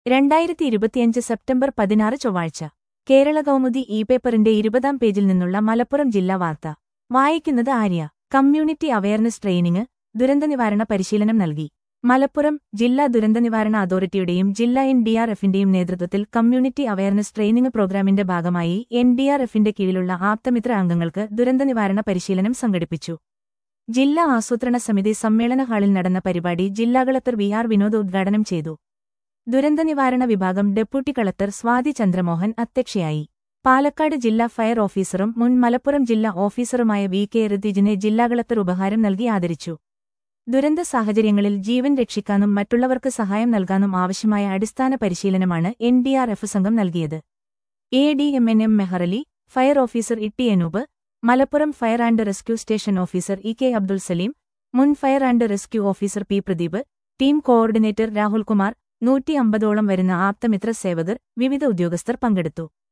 രണ്ടായിരത്തി ഇരുപത്തിയഞ്ച് സെപ്റ്റംബർ പതിനാറ് ചൊവ്വാഴ്ച കേരള കൗമുദി ഇ പേപ്പറിന്റെ ഇരുപതാം പേജിൽ നിന്നുള്ള മലപ്പുറം ജില്ലാ വാർത്ത വായിക്കുന്നത് ആര്യ കമ്മ്യൂണിറ്റി അവയർനെസ് ട്രെയിനിങ് ദുരന്തനിവാരണ പരിശീലനം നൽകി മലപ്പുറം ജില്ലാ ദുരന്തനിവാരണ അതോറിറ്റിയുടെയും ജില്ലാ എൻ ഡി ആർ എഫിന്റെയും നേതൃത്വത്തിൽ കമ്മ്യൂണിറ്റി അവയർനെസ് ട്രെയിനിംഗ് പ്രോഗ്രാമിന്റെ ഭാഗമായി എൻ ഡി ആർ എഫിന്റെ കീഴിലുള്ള ആപ്തമിത്ര അംഗങ്ങൾക്ക് ദുരന്തനിവാരണ പരിശീലനം സംഘടിപ്പിച്ചു ജില്ലാ ആസൂത്രണ സമിതി സമ്മേളന ഹാളിൽ നടന്ന പരിപാടി ജില്ലാ കളക്ടർ വി ആർ വിനോദ് ഉദ്ഘാടനം ചെയ്തു ദുരന്തനിവാരണ വിഭാഗം ഡെപ്യൂട്ടി കളക്ടർ സ്വാതി ചന്ദ്രമോഹൻ അധ്യക്ഷയായി പാലക്കാട് ജില്ലാ ഫയർ ഓഫീസറും മുൻ മലപ്പുറം ജില്ലാ ഓഫീസറുമായ വി കെ ഋതിജിനെ ജില്ലാ കളക്ടർ ഉപഹാരം നൽകി ആദരിച്ചു ദുരന്ത സാഹചര്യങ്ങളിൽ ജീവൻ രക്ഷിക്കാനും മറ്റുള്ളവർക്ക് സഹായം നൽകാനും ആവശ്യമായ അടിസ്ഥാന പരിശീലനമാണ് എൻ ഡി ആർ എഫ് സംഘം നൽകിയത് A D M N M Meharali fire officer Itty Enoop Malappuram fire and rescue station officer E K Abdul Saleem മുൻ fire and rescue officer P Pradeep team coordinator Rahulkumar നൂറ്റി അമ്പതോളം വരുന്ന ആപ്തമിത്ര സേവകർ വിവിധ ഉദ്യോഗസ്ഥർ പങ്കെടുത്തു